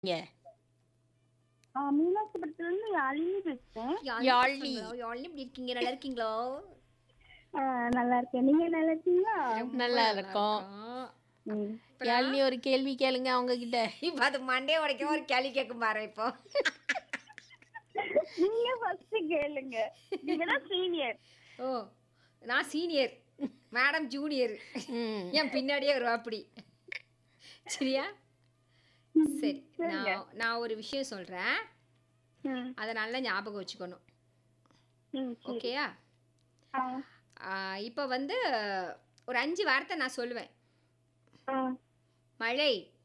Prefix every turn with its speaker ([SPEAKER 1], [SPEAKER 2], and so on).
[SPEAKER 1] நீங்க
[SPEAKER 2] ஆ, மீனாட்சிபுரத்துல இருந்து யாழினி பேசுறேன்
[SPEAKER 1] யாழினி.
[SPEAKER 3] யாழினி இப்படி இருக்கீங்க நல்லா இருக்கீங்களா
[SPEAKER 2] ஆ, நல்லா இருக்கேன் நீங்க நல்லா இருக்கீங்களா
[SPEAKER 1] நல்லா இருக்கோம்
[SPEAKER 2] ம்.
[SPEAKER 1] யாழினி ஒரு கேள்வி கேளுங்க அவங்க கிட்ட
[SPEAKER 3] இப்ப அது மண்டே உடைக்க ஒரு கேள்வி கேட்கும் பாரு இப்போ
[SPEAKER 2] நீங்க ஃபர்ஸ்ட் கேளுங்க நீங்க தான் சீனியர்
[SPEAKER 3] ஓ நான் சீனியர் மேடம் ஜூனியர்
[SPEAKER 1] ம்.
[SPEAKER 3] என் பின்னாடியே வருவா அப்படி சரியா சரி நான் நான் ஒரு விஷயம் சொல்றேன்
[SPEAKER 2] ம்
[SPEAKER 3] அதை நல்லா ஞாபகம் வச்சுக்கணும்
[SPEAKER 2] ம் சரி.
[SPEAKER 3] ஓகேயா
[SPEAKER 2] ஆ,
[SPEAKER 3] இப்போ வந்து ஒரு அஞ்சு வார்த்தை நான் சொல்லுவேன்
[SPEAKER 2] ஆ,
[SPEAKER 3] மழை